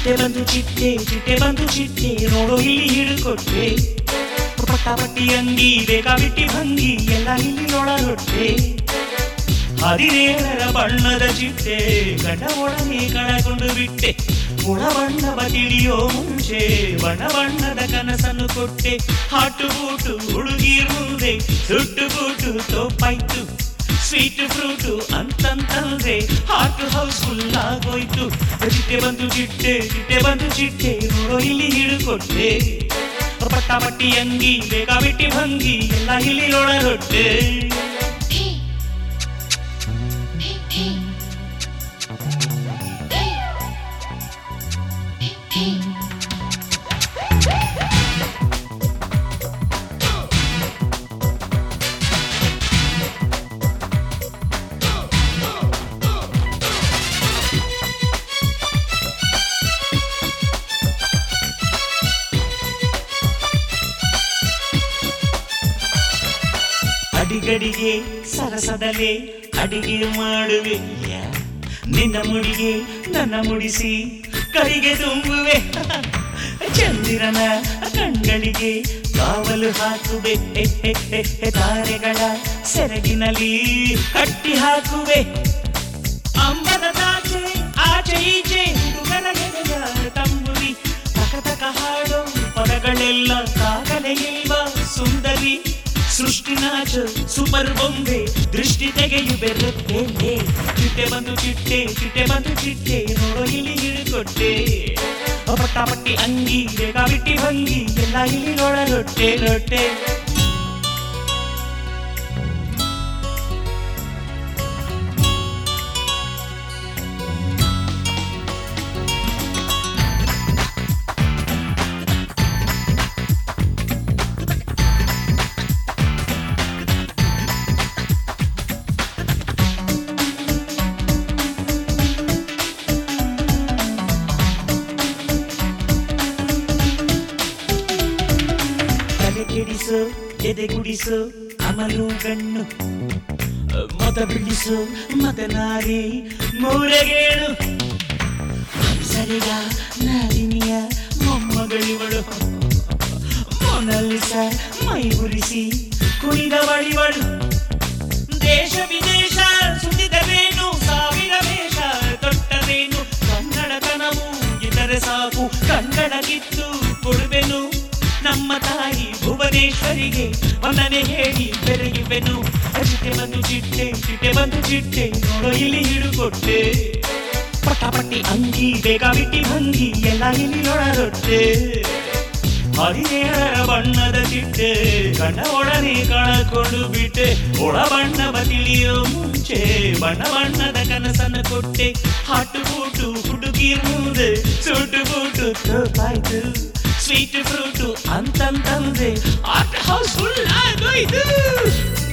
ಚಿಟ್ಟೆ ಬಂದು ಚಿಟ್ಟೆ ಚಿಟ್ಟೆ ಬಂದು ಚಿಟ್ಟೆ ನೋಡು ಇಲ್ಲಿ ಹಿಡ್ಕೊಟ್ಟೆ ಪಟ್ಟ ಪಟ್ಟಿ ಅಂಗಿ ಬೇಕಾಬಿಟ್ಟಿ ಭಂಗಿ ಎಲ್ಲ ಇಲ್ಲಿ ಒಳಗೊಟ್ಟೆ ಹದಿನೇಳರ ಬಣ್ಣದ ಚಿಟ್ಟೆ ಗಂಡ ಒಡನೆ ಕಳಕೊಂಡು ಬಿಟ್ಟೆ ಗುಣ ಬಣ್ಣವ ತಿಳಿಯೋ ಮುಂಚೆ ಬಣ್ಣ ಬಣ್ಣದ ಕನಸನ್ನು ಕೊಟ್ಟೆ ಹಾಟು ಬೂಟು ಹುಡುಗಿರ್ ಮುಂದೆ ಸುಟ್ಟು ಬೂಟು ತೋಪಾಯ್ತು ಸ್ವೀಟ್ ಫ್ರೂಟು ಅಂತಂತಂದ್ರೆ ಹಾಟ್ ಹೌಸ್ ಫುಲ್ ಆಗೋಯ್ತು ಚಿಟ್ಟೆ ಬಂದು ಚಿಟ್ಟೆ ಚಿಟ್ಟೆ ಬಂದು ಚಿಟ್ಟೆ ನೋಡೋ ಇಲ್ಲಿ ಹಿಡ್ಕೊಟ್ಟೆ ಪಟ್ಟ ಪಟ್ಟಿ ಅಂಗಿ ಬೇಕಾಬಿಟ್ಟಿ ಭಂಗಿ ಎಲ್ಲ ಇಲ್ಲಿ ಒಳಗೊಟ್ಟೆ ಅಡಿಗಡಿಗೆ ಸರಸದಲೆ ಅಡಿಗೆ ಮಾಡುವೆ ಯಾ. ನಿನ್ನ ಮುಡಿಗೆ ನನ್ನ ಮುಡಿಸಿ ಕೈಗೆ ತುಂಬುವೆ ಚಂದಿರನ ಕಣ್ಗಳಿಗೆ ಕಾವಲು ಹಾಕುವೆ ಹೆ, ಹೆ, ಹೆ, ಹೆ, ತಾರೆಗಳ ಸೆರಗಿನಲ್ಲಿ ಕಟ್ಟಿ ಹಾಕುವೆ ಅಂಬದ ತಾಚೆ ಆಚೆ ಈಚೆ ಹುಡುಗರ ಎದೆಯ ತಂಬುರಿ ತಕ ತಕ ಹಾಡೋ ಪದಗಳೆಲ್ಲ ಸಾಗಲೇ ಇಲ್ವ ಸುಂದರಿ ಸೃಷ್ಟಿನಾಚ ಸೂಪರ್ ಬೊಂಬೆ ದೃಷ್ಟಿ ತೆಗೆಯು ಬೆರುತ್ತೆ ಚಿಟ್ಟೆ ಬಂದು ಚಿಟ್ಟೆ ಚಿಟ್ಟೆ ಬಂದು ಚಿಟ್ಟೆ ನೋಡೋ ಇಲ್ಲಿ ಹಿಡ್ಕೊಟ್ಟೆ ಪಟ್ಟ ಪಟ್ಟಿ ಅಂಗಿ ಬೇಕಾಬಿಟ್ಟಿ ಭಂಗಿ ಎಲ್ಲ ಇಲ್ಲಿ ನೋಡ ರೊಟ್ಟೆ ರೊಟ್ಟೆ ತಲೆ ಕೆಡಿಸು ಎದೆ ಗುಡಿಸು ಅಮಲು ಗಣ್ಣು ಮತ ಬಿಡಿಸು ಮತನಾರಿ ಮೂರಗೇಳು ಸರಿಗ ನಾರಿನಿಯ ಮೊಮ್ಮಗಳಿವಳು ಮೊನಲಿಸ ಮೈ ಉರಿಸಿ ಕುಣಿದ ಬಳಿವಳು ದೇಶ ವಿದೇಶ ಸುತ್ತಿದವೇನು ಸಾವಿರ ವೇಷ ತೊಟ್ಟರೇನು ಕನ್ನಡತನವು ಇತರೆ ಸಾಕು ಕನ್ನಡ ಕಿತ್ತು ಕೊಡುವೆನು ನಮ್ಮ ತಾಯಿ ಭುವನೇಶ್ವರಿಗೆ ವಂದನೆ ಹೇಳಿ ಬೆರಗಿವೆನು ಚಿಟ್ಟೆ ಬಂದು ಚಿಟ್ಟೆ ಚಿಟ್ಟೆ ಬಂದು ಚಿಟ್ಟೆ ನೋಡೋ ಇಲ್ಲಿ ಹಿಡುಕೊಟ್ಟೆ ಪಟ್ಟ ಪಟ್ಟಿ ಅಂಗಿ ಬೇಕಾಬಿಟ್ಟಿ ಭಂಗಿ ಎಲ್ಲ ಇಲ್ಲಿ ಒಳರೊಟ್ಟೆ ಹದಿನೇಳರ ಬಣ್ಣದ ಚಿಟ್ಟೆ ಕಣ್ಣ ಒಡನೆ ಕಳಕೊಂಡು ಬಿಟ್ಟೆ ಒಳ ಬಣ್ಣವ ತಿಳಿಯೋ ಮುಂಚೆ ಬಣ್ಣ ಬಣ್ಣದ ಕನಸನ್ನು ಕೊಟ್ಟೆ ಹಾಟು ಬೂಟು ಹುಡುಗಿರ್ ಮುಂದೆ ಸುಟ್ಟು ಬೂಟು ತೋಪಾಯ್ತು ಸ್ವೀಟ್ ಫ್ರೂಟು ಅಂತಂತಂದ್ರೆ ಆರ್ಟ್ ಹೌಸ್ ಫುಲ್ ಆಗೋಯ್ತು